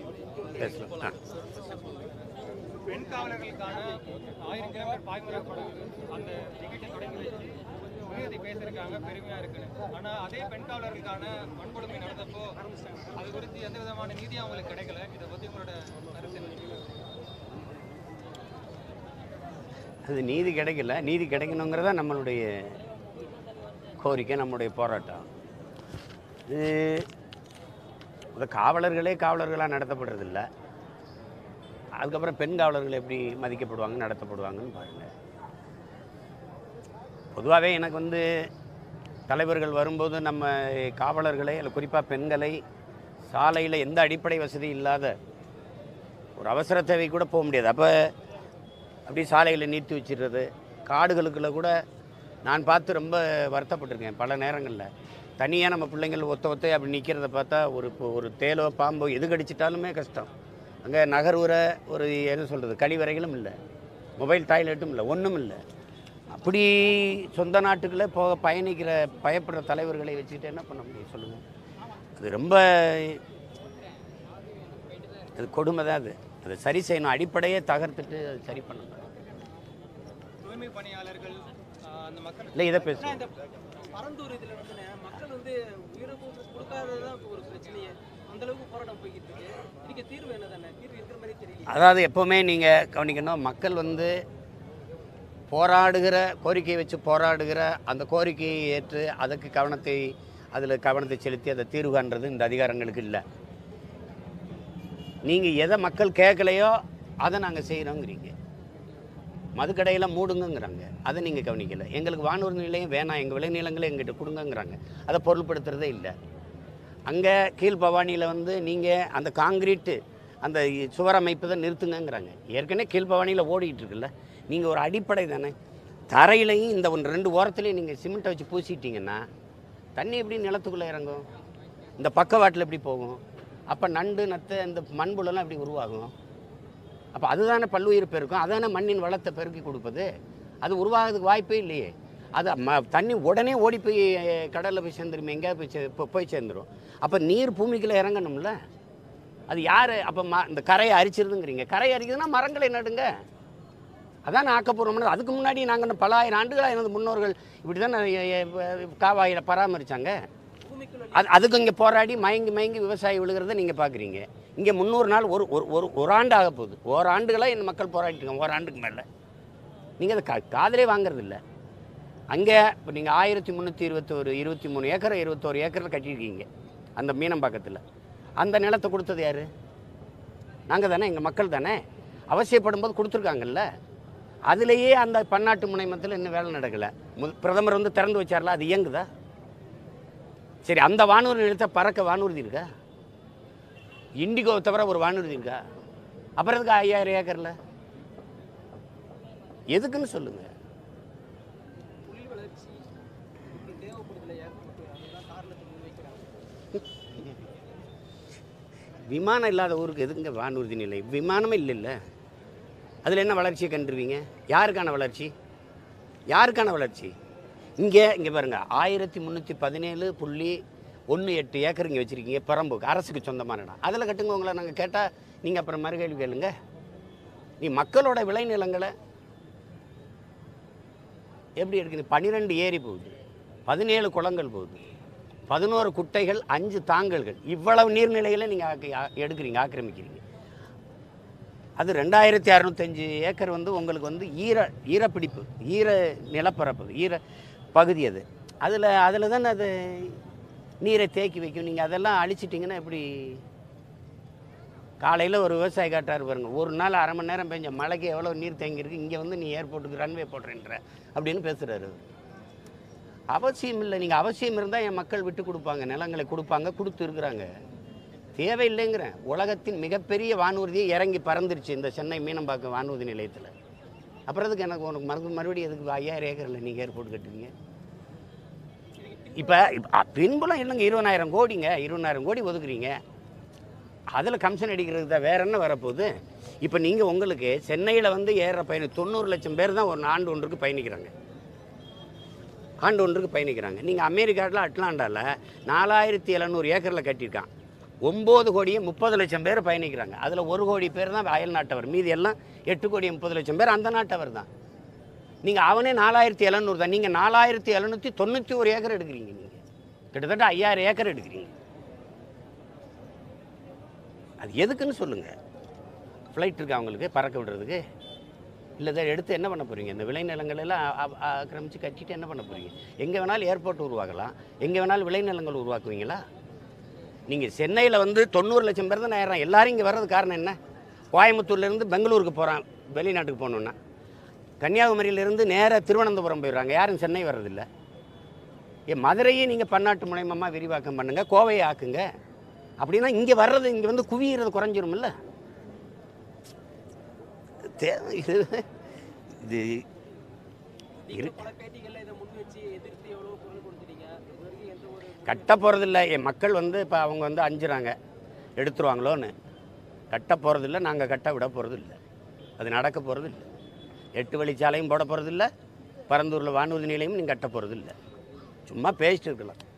பேசலாம் ஆ பெண் காவலர்களுக்கான ஆயிரம் கிலோமீட்டர் பாய்மர படகு அந்த நிகழ்ச்சி தொடங்கி வச்சு உயர்த்தி பேசியிருக்காங்க பெருமையா இருக்குன்னு ஆனா அதே பெண் காவலர்களுக்கான வன்கொடுமை நடந்தப்போ அது குறித்து எந்த விதமான நீதியும் அவங்களுக்கு கிடைக்கல இதை பத்தி உங்களோட கருத்து என்ன? அது நீதி கிடைக்கல நீதி கிடைக்கணுங்கிறதா நம்மளுடைய கோரிக்கை நம்மளுடைய போராட்டம் இது இந்த காவலர்களே காவலர்களாக நடத்தப்படுறதில்ல அதுக்கப்புறம் பெண் காவலர்கள் எப்படி மதிக்கப்படுவாங்க நடத்தப்படுவாங்கன்னு பாருங்கள் பொதுவாகவே எனக்கு வந்து தலைவர்கள் வரும்போது நம்ம காவலர்களை இல்லை குறிப்பாக பெண்களை சாலையில் எந்த அடிப்படை வசதி இல்லாத ஒரு அவசர தேவை கூட போக முடியாது அப்போ அப்படி சாலைகளை நிறுத்தி வச்சிடுறது காடுகளுக்குள்ள கூட நான் பார்த்து ரொம்ப வருத்தப்பட்டிருக்கேன் பல நேரங்களில் தனியாக நம்ம பிள்ளைங்கள் ஒத்த ஒத்த அப்படி நிற்கிறத பார்த்தா ஒரு இப்போ ஒரு தேலோ பாம்போ எது கடிச்சிட்டாலுமே கஷ்டம் அங்கே நகர்வுற ஒரு என்ன சொல்கிறது கழிவறைகளும் இல்லை மொபைல் டாய்லெட்டும் இல்லை ஒன்றும் இல்லை அப்படி சொந்த நாட்டுக்குள்ளே போக பயணிக்கிற பயப்படுற தலைவர்களை வச்சுக்கிட்டு என்ன பண்ண முடியும் சொல்லுங்கள் அது ரொம்ப அது கொடுமை தான் அது அதை சரி செய்யணும் அடிப்படையே தகர்த்துட்டு அது சரி பண்ணணும் தூய்மை பணியாளர்கள் ஆஹ், அந்த மக்கள் இல்லை இதை பேசுவோம் இந்த பரந்தூர் இதுல வந்து மக்கள் வந்து உயிரிழப்பு கொடுக்காததான் இப்போ ஒரு பிரச்சனையே அந்த அளவுக்கு போராட்டம் போய்கிட்டு இருக்கு இதுக்கு தீர்வு என்ன தானே தீர்வு இருக்கிற மாதிரி தெரியல அதாவது எப்போவுமே நீங்கள் கவனிக்கணும் மக்கள் வந்து போராடுகிற கோரிக்கையை வச்சு போராடுகிற அந்த கோரிக்கையை ஏற்று அதுக்கு கவனத்தை அதில் கவனத்தை செலுத்தி அதை தீர்வு காண்றது இந்த அதிகாரங்களுக்கு இல்லை நீங்கள் எதை மக்கள் கேட்கலையோ அதை நாங்கள் செய்கிறோங்கிறீங்க மதுக்கடையில் மூடுங்கங்கிறாங்க அதை நீங்கள் கவனிக்கல எங்களுக்கு வானூர் நிலையம் வேணாம் எங்கள் விளைநிலங்களை எங்கிட்ட கொடுங்கங்கிறாங்க அதை பொருள்படுத்துறதே இல்லை அங்கே கீழ்பவானியில் வந்து நீங்கள் அந்த காங்கிரீட்டு அந்த சுவர் அமைப்பதை நிறுத்துங்கங்கிறாங்க ஏற்கனவே கீழ்பவானியில் ஓடிட்டு இருக்குல்ல நீங்கள் ஒரு அடிப்படை தானே தரையிலையும் இந்த ஒன்று ரெண்டு ஓரத்துலையும் நீங்கள் சிமெண்ட்டை வச்சு பூசிட்டீங்கன்னா தண்ணி எப்படி நிலத்துக்குள்ளே இறங்கும் இந்த பக்கவாட்டில் எப்படி போகும் அப்போ நண்டு நத்தை இந்த மண்புலெல்லாம் எப்படி உருவாகும் அப்போ அதுதானே பல்லுயிர் பெருக்கும் அதானே மண்ணின் வளத்தை பெருக்கி கொடுப்பது அது உருவாகிறதுக்கு வாய்ப்பே இல்லையே அது ம தண்ணி உடனே ஓடி போய் கடலில் போய் சேர்ந்துருமே எங்கேயாவது போய் சே போ- போய் சேர்ந்துரும் அப்போ நீர் பூமிக்குள்ளே இறங்கணும்ல அது யார் அப்போ ம இந்த கரையை அரிச்சிருதுங்கிறீங்க கரையை அரிக்குதுன்னா மரங்களை நடுங்க அதான் ஆக்கப்பூர்வமானது அதுக்கு முன்னாடி நாங்கள் பல ஆயிரம் ஆண்டுகளாக எனது முன்னோர்கள் இப்படி தான் காவாயில் பராமரித்தாங்க பூமிக்குள்ள அது அதுக்கு இங்கே போராடி மயங்கி மயங்கி விவசாயி விழுகிறத நீங்கள் பார்க்குறீங்க இங்கே முந்நூறு நாள் ஒரு ஒரு ஒரு ஒரு ஆண்டு ஆக போகுது ஓராண்டுகளாக இந்த மக்கள் போராடிட்டு இருக்காங்க ஓராண்டுக்கு மேலே நீங்கள் அதை கா காதலே வாங்குறது இல்லை அங்கே இப்போ நீங்கள் ஆயிரத்தி முந்நூற்றி இருபத்தோரு இருபத்தி மூணு ஏக்கர் இருபத்தோரு ஏக்கரில் கட்டியிருக்கீங்க அந்த மீனம்பாக்கத்தில் அந்த நிலத்தை கொடுத்தது யார் நாங்கள் தானே எங்கள் மக்கள் தானே அவசியப்படும் போது கொடுத்துருக்காங்கல்ல அதுலேயே அந்த பன்னாட்டு முனைமத்தில் இன்னும் வேலை நடக்கலை மு பிரதமர் வந்து திறந்து வச்சார்ல அது இயங்குதா சரி அந்த வானூர்தி நிலத்தை பறக்க வானூர்தி இருக்கா இண்டிகோவை தவிர ஒரு வானூர்தி இருக்கா அப்புறம் எதுக்கு ஐயாயிரம் ஏக்கரில் எதுக்குன்னு சொல்லுங்க தொழில் வளர்ச்சி இப்படி தேவைப்படுதுல ஏற்பட்டு அதுதான் காரணத்தை முன்வைக்கிறாங்க விமானம் இல்லாத ஊருக்கு எதுங்க வானூர்தி நிலை விமானமே இல்லைல்ல அதில் என்ன வளர்ச்சியை கண்டுருவீங்க யாருக்கான வளர்ச்சி யாருக்கான வளர்ச்சி இங்கே இங்கே பாருங்கள் ஆயிரத்தி முந்நூற்றி பதினேழு புள்ளி ஒன்று எட்டு ஏக்கர் இங்கே வச்சுருக்கீங்க பெரம்புக்கு அரசுக்கு சொந்தமான இடம் அதில் கட்டுங்க உங்களை நாங்கள் கேட்டால் நீங்கள் அப்புறம் மறுகேள்வி கேளுங்க நீ மக்களோட விளைநிலங்களை எப்படி இருக்குது பன்னிரெண்டு ஏரி போகுது பதினேழு குளங்கள் போகுது பதினோரு குட்டைகள் அஞ்சு தாங்கல்கள் இவ்வளவு நீர்நிலைகளை நீங்கள் எடுக்கிறீங்க ஆக்கிரமிக்கிறீங்க அது ரெண்டாயிரத்தி அறநூத்தஞ்சு ஏக்கர் வந்து உங்களுக்கு வந்து ஈர ஈரப்பிடிப்பு ஈர நிலப்பரப்பு ஈர பகுதி அது அதில் அதில் தானே அது நீரை தேக்கி வைக்கும் நீங்கள் அதெல்லாம் அழிச்சிட்டிங்கன்னா எப்படி காலையில் ஒரு விவசாயி காட்டார் பாருங்க ஒரு நாள் அரை மணி நேரம் பெஞ்ச மழைக்கு எவ்வளோ நீர் தேங்கியிருக்கு இங்கே வந்து நீ ஏர்போர்ட்டுக்கு ரன்வே போடுறேன்ற அப்படின்னு பேசுகிறாரு அவசியம் இல்லை நீங்கள் அவசியம் இருந்தால் என் மக்கள் விட்டு கொடுப்பாங்க நிலங்களை கொடுப்பாங்க கொடுத்து இருக்கிறாங்க தேவையில்லைங்கிறேன் உலகத்தின் மிகப்பெரிய வானூர்தியை இறங்கி பறந்துருச்சு இந்த சென்னை மீனம்பாக்கம் வானூர்தி நிலையத்தில் அப்புறம் எதுக்கு எனக்கு உனக்கு மறுபடியும் மறுபடியும் எதுக்கு ஐயாயிரம் ஏக்கரில் நீங்கள் ஏர்போர்ட் கட்டுவீங்க இப்போ பின்புலம் என்னங்க இருபதாயிரம் கோடிங்க இருபதாயிரம் கோடி ஒதுக்குறீங்க அதில் கமிஷன் அடிக்கிறதுக்கு தான் வேற என்ன வரப்போகுது இப்போ நீங்கள் உங்களுக்கு சென்னையில் வந்து ஏற பயணி தொண்ணூறு லட்சம் பேர் தான் ஒரு ஆண்டு ஒன்றுக்கு பயணிக்கிறாங்க ஆண்டு ஒன்றுக்கு பயணிக்கிறாங்க நீங்கள் அமெரிக்காவில் அட்லாண்டாவில் நாலாயிரத்தி எழுநூறு ஏக்கரில் கட்டியிருக்கான் ஒம்பது கோடியே முப்பது லட்சம் பேர் பயணிக்கிறாங்க அதில் ஒரு கோடி பேர் தான் அயல் நாட்டவர் மீதி எல்லாம் எட்டு கோடி முப்பது லட்சம் பேர் அந்த நாட்டவர் தான் நீங்கள் அவனே நாலாயிரத்தி எழுநூறு தான் நீங்கள் நாலாயிரத்தி எழுநூற்றி தொண்ணூற்றி ஒரு ஏக்கர் எடுக்கிறீங்க நீங்கள் கிட்டத்தட்ட ஐயாயிரம் ஏக்கர் எடுக்கிறீங்க அது எதுக்குன்னு சொல்லுங்கள் ஃப்ளைட் இருக்கா அவங்களுக்கு பறக்க விடுறதுக்கு இல்லை இதை எடுத்து என்ன பண்ண போகிறீங்க இந்த விளைநிலங்கள் எல்லாம் ஆ- ஆ- ஆக்கிரமிச்சு கட்டிட்டு என்ன பண்ண போகிறீங்க எங்கே வேணாலும் ஏர்போர்ட் உருவாக்கலாம் எங்கே வேணாலும் விளைநிலங்கள் உருவாக்குவீங்களா நீங்கள் சென்னையில் வந்து தொண்ணூறு லட்சம் பேர் தான் ஏறான் எல்லாரும் இங்கே வர்றது காரணம் என்ன கோயம்புத்தூர்லேருந்து பெங்களூருக்கு போகிறான் வெளிநாட்டுக்கு போகணுன்னா கன்னியாகுமரியிலேருந்து நேராக திருவனந்தபுரம் போயிடுறாங்க யாரும் சென்னை வர்றதில்ல ஏன் மதுரையை நீங்கள் பன்னாட்டு முனையமாக விரிவாக்கம் பண்ணுங்கள் கோவையை ஆக்குங்க அப்படின்னா இங்கே வர்றது இங்கே வந்து குவியிறது குறைஞ்சிரும்ல தேவை இது இது நீங்க பல பேட்டிகள்ல இதை முன் வச்சு எதிர்த்து எவ்வளவு குரல் கொடுத்துட்டீங்க இது வரைக்கும் எந்த ஒரு கட்ட போகிறதில்ல என் மக்கள் வந்து இப்போ அவங்க வந்து அஞ்சுறாங்க எடுத்துருவாங்களோன்னு கட்ட போகிறதில்ல நாங்கள் கட்ட விட போகிறதில்ல அது நடக்க போகிறதில்ல எட்டு வழிச்சாலையும் போட போகிறதில்ல பரந்தூரில் வானூர்தி நிலையம் நீங்கள் கட்ட போகிறதில்ல சும்மா பேசிட்டு இருக்கலாம்